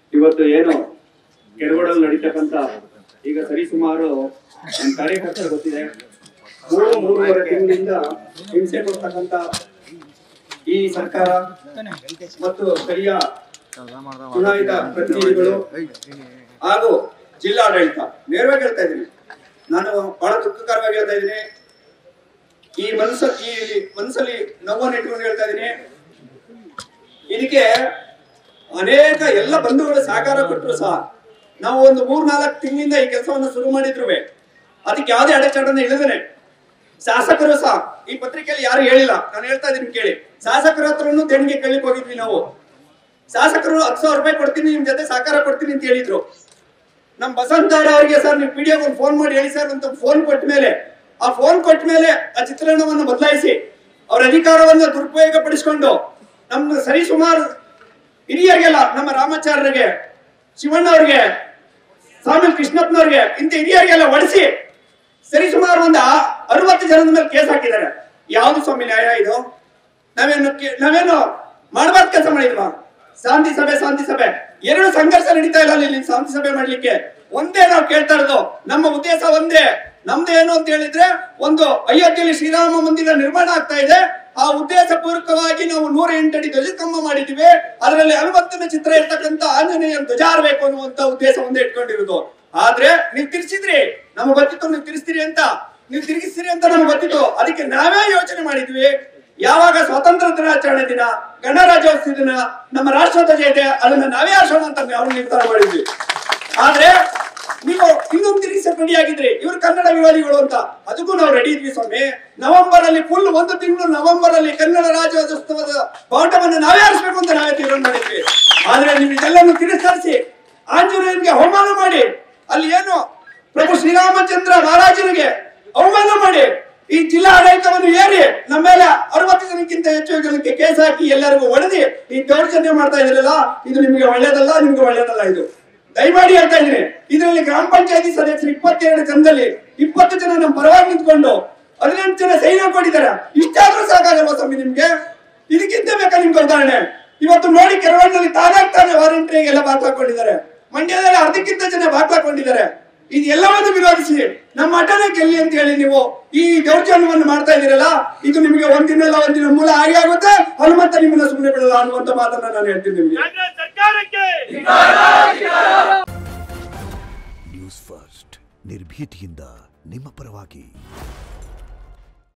ಇವತ್ತು ಏನು ಕೆರಗೋಡಲ್ಲಿ ನಡೀತಕ್ಕಂತ ಈಗ ಸರಿಸುಮಾರು ನಮ್ಮ ಕಾರ್ಯಕರ್ತರು ಗೊತ್ತಿದೆ ಮೂರು ಮೂರುವರೆ ತಿಂಗಳಿಂದ ಹಿಂಸೆ ಕೊಡ್ತಕ್ಕಂತ ಈ ಸರ್ಕಾರ ಮತ್ತು ಸ್ಥಳೀಯ ಚುನಾಯಿತ ಪ್ರತಿನಿಧಿಗಳು ಹಾಗೂ ಜಿಲ್ಲಾಡಳಿತ ನೇರವಾಗಿ ಹೇಳ್ತಾ ಇದ್ದೀನಿ ನಾನು ಬಹಳ ದುಃಖಕರವಾಗಿ ಹೇಳ್ತಾ ಇದ್ದೀನಿ ಈ ಮನಸ್ಸ ಈ ಮನಸ್ಸಲ್ಲಿ ನೋವನ್ನು ಇಟ್ಕೊಂಡು ಹೇಳ್ತಾ ಇದ್ದೀನಿ ಇದಕ್ಕೆ ಅನೇಕ ಎಲ್ಲ ಬಂಧುಗಳು ಸಹಕಾರ ಕೊಟ್ಟರು ಸಹ ನಾವು ಒಂದು ಮೂರ್ ನಾಲ್ಕು ತಿಂಗಳಿಂದ ಈ ಕೆಲಸವನ್ನು ಶುರು ಮಾಡಿದ್ರು ಅದಕ್ಕೆ ಯಾವುದೇ ಅಡೆತಡೆನ ಇಲ್ಲದೇನೆ ಶಾಸಕರು ಸಹ ಈ ಪತ್ರಿಕೆಯಲ್ಲಿ ಯಾರು ಹೇಳಿಲ್ಲ ನಾನು ಹೇಳ್ತಾ ಇದೀನಿ ಕೇಳಿ ಶಾಸಕರ ಹತ್ರನು ದೇಣಿಗೆ ಕೇಳಲಿಕ್ಕೆ ಹೋಗಿದ್ವಿ ನಾವು ಶಾಸಕರು ಹತ್ತು ಸಾವಿರ ರೂಪಾಯಿ ಕೊಡ್ತೀನಿ ನಿಮ್ ಜೊತೆ ಸಹಕಾರ ಕೊಡ್ತೀನಿ ಅಂತ ಹೇಳಿದ್ರು ನಮ್ ಬಸಂತ ಅವರಿಗೆ ಸರ್ ನೀವು ಪಿಡಿಎಫ್ ಒಂದು ಫೋನ್ ಮಾಡಿ ಹೇಳಿ ಸರ್ ಅಂತ ಫೋನ್ ಕೊಟ್ಟ ಮೇಲೆ ಆ ಫೋನ್ ಕೊಟ್ಟ ಮೇಲೆ ಆ ಚಿತ್ರಣವನ್ನು ಬದಲಾಯಿಸಿ ಅವರ ಅಧಿಕಾರವನ್ನು ದುರುಪಯೋಗ ಪಡಿಸಿಕೊಂಡು ನಮ್ಮ ಸರಿ ಸುಮಾರು ಹಿರಿಯರಿಗೆಲ್ಲ ನಮ್ಮ ರಾಮಾಚಾರ್ಯರಿಗೆ ಶಿವಣ್ಣ ಅವ್ರಿಗೆ ಸ್ವಾಮಿ ಕೃಷ್ಣಪ್ಪನವ್ರಿಗೆ ಇಂಥ ಹಿರಿಯರಿಗೆಲ್ಲ ಒಡಿಸಿ ಸರಿ ಸುಮಾರು ಒಂದು ಅರವತ್ತು ಜನದ ಮೇಲೆ ಕೇಸ್ ಹಾಕಿದ್ದಾರೆ ಯಾವ್ದು ಸ್ವಾಮಿ ನ್ಯಾಯ ಇದು ನಾವೇನು ಕೇ- ನಾವೇನು ಮಾಡಬಾರ್ದು ಕೆಲಸ ಮಾಡಿದ್ವಾ ಶಾಂತಿ ಸಭೆ ಶಾಂತಿ ಸಭೆ ಎರಡು ಸಂಘರ್ಷ ನಡೀತಾ ಇಲ್ಲ ಇಲ್ಲಿ ಶಾಂತಿ ಸಭೆ ಮಾಡ್ಲಿಕ್ಕೆ ಒಂದೇ ನಾವು ಕೇಳ್ತಾ ಇರೋದು ನಮ್ಮ ಉದ್ದೇಶ ಒಂದೇ ನಮ್ದೇನು ಅಂತ ಹೇಳಿದ್ರೆ ಒಂದು ಅಯೋಧ್ಯೆಯಲ್ಲಿ ಶ್ರೀರಾಮ ಮಂದಿರ ನಿರ್ಮಾಣ ಆಗ್ತಾ ಇದೆ ಆ ಉದ್ದೇಶ ಪೂರ್ವಕವಾಗಿ ನಾವು ನೂರ ಎಂಟಡಿ ಧ್ವಜಸ್ತಂಭ ಮಾಡಿದ್ವಿ ಅದರಲ್ಲಿ ಹನುಮಂತನ ಚಿತ್ರ ಇರ್ತಕ್ಕಂಥ ಆಂಜನೇಯ ಧ್ವಜ ಹಾರಬೇಕು ಅನ್ನುವಂತ ಉದ್ದೇಶ ಒಂದೇ ಇಟ್ಕೊಂಡಿರೋದು ಆದ್ರೆ ನೀವು ತಿರ್ಸಿದ್ರಿ ನಮ್ಗೆ ಗೊತ್ತಿತ್ತು ನೀವು ತಿರ್ಸ್ತೀರಿ ಅಂತ ನೀವು ತಿರುಗಿಸ್ತೀರಿ ಅಂತ ನಮ್ಗೆ ಗೊತ್ತಿತ್ತು ಅದಕ್ಕೆ ನಾವೇ ಯೋಚನೆ ಮಾಡಿದ್ವಿ ಯಾವಾಗ ಸ್ವಾತಂತ್ರ್ಯ ದಿನಾಚರಣೆ ದಿನ ಗಣರಾಜ್ಯೋತ್ಸವ ದಿನ ನಮ್ಮ ರಾಷ್ಟ್ರ ಧ್ವಜ ಇದೆ ಅದನ್ನ ನಾವೇ ಆರ್ಸೋಣ ಅಂತ ನಾವು ನಿರ್ಧಾರ ಮಾಡಿದ್ವಿ ಆದ್ರೆ ನೀವು ಇನ್ನೊಂದು ತಿರುಗಿಸಕ್ ರೆಡಿ ಆಗಿದ್ರಿ ಇವ್ರು ಕನ್ನಡ ವಿರೋಧಿಗಳು ಅಂತ ಅದಕ್ಕೂ ನಾವು ರೆಡಿ ಇದ್ವಿ ಸ್ವಾಮಿ ನವೆಂಬರ್ ಅಲ್ಲಿ ಫುಲ್ ಒಂದು ತಿಂಗಳು ನವೆಂಬರ್ ಅಲ್ಲಿ ಕನ್ನಡ ರಾಜ್ಯೋತ್ಸವದ ಬಾವುಟವನ್ನು ನಾವೇ ಆರಿಸಬೇಕು ಅಂತ ನಾವೇ ತೀರ್ಮಾನ ಮಾಡಿದ್ವಿ ಆದ್ರೆ ನೀವು ಇದೆಲ್ಲವನ್ನು ತಿರಸ್ಕರಿಸಿ ಆಂಜನೇಯನಿಗೆ ಅವಮಾನ ಮಾಡಿ ಅಲ್ಲಿ ಏನು ಪ್ರಭು ಶ್ರೀರಾಮಚಂದ್ರ ಮಹಾರಾಜನಿಗೆ ಅವಮಾನ ಮಾಡಿ ಈ ಜಿಲ್ಲಾ ಆಡಳಿತವನ್ನು ಏರಿ ನಮ್ಮ ಮೇಲೆ ಅರವತ್ತು ಜನಕ್ಕಿಂತ ಹೆಚ್ಚು ಜನಕ್ಕೆ ಕೇಸ್ ಹಾಕಿ ಎಲ್ಲರಿಗೂ ಹೊಡೆದಿ ಈ ದೌರ್ಜನ್ಯ ಮಾಡ್ತಾ ಇದ್ರಲ್ಲ ಇದು ನಿಮಗೆ ಒಳ್ಳೇದಲ್ಲ ನಿಮ್ಗೆ ಒಳ್ಳೇದಲ್ಲ ಇದು ದಯಮಾಡಿ ಹೇಳ್ತಾ ಇದ್ದೀನಿ ಇದರಲ್ಲಿ ಗ್ರಾಮ ಪಂಚಾಯತಿ ಸದಸ್ಯರು ಇಪ್ಪತ್ತೆರಡು ಜನದಲ್ಲಿ ಇಪ್ಪತ್ತು ಜನ ನಮ್ಮ ಪರವಾಗಿ ನಿಂತ್ಕೊಂಡು ಹದಿನೆಂಟು ಜನ ಸೈನ್ ಹಾಕೊಂಡಿದ್ದಾರೆ ಇಷ್ಟಾದ್ರೂ ಸಾಕಾಗಲ್ವಾ ಸ್ವಾಮಿ ನಿಮ್ಗೆ ಇದಕ್ಕಿಂತ ಬೇಕಾ ನಿಮ್ಗೆ ಉದಾಹರಣೆ ಇವತ್ತು ನೋಡಿ ಕೆರವಣ್ಣಲ್ಲಿ ತಾನಾಗ್ತಾನೆ ವಾರಂಟ್ರಿಗೆಲ್ಲ ಬಾಕ್ಲಾಕೊಂಡಿದ್ದಾರೆ ಮಂಡ್ಯದಲ್ಲಿ ಅರ್ಧಕ್ಕಿಂತ ಜನ ಬಾಕ್ಲಾಕೊಂಡಿದ್ದಾರೆ ಇದೆಲ್ಲವನ್ನು ವಿರೋಧಿಸಿ ನಮ್ಮ ಅಟನೆ ಗೆಲ್ಲಿ ಅಂತ ಹೇಳಿ ನೀವು ಈ ದೌರ್ಜನ್ಯವನ್ನು ಮಾಡ್ತಾ ಇದ್ದೀರಲ್ಲ ಇದು ನಿಮಗೆ ಒಂದಿನಲ್ಲ ಒಂದಿನ ಮೂಲ ಆಗಿ ಆಗುತ್ತೆ ಹನುಮಂತ ನಿಮ್ಮನ್ನ ಸುಮ್ಮನೆ ಬಿಡಲ್ಲ ಅನ್ನುವಂತ ಮಾತನ್ನ ನಾನು ಹೇಳ್ತೀನಿ ನಿಮ್ಗೆ ಕಾಂಗ್ರೆಸ್ ಸರ್ಕಾರಕ್ಕೆ ನ್ಯೂಸ್ ಫಸ್ಟ್ ನಿರ್ಭೀತಿಯಿಂದ ನಿಮ್ಮ ಪರವಾಗಿ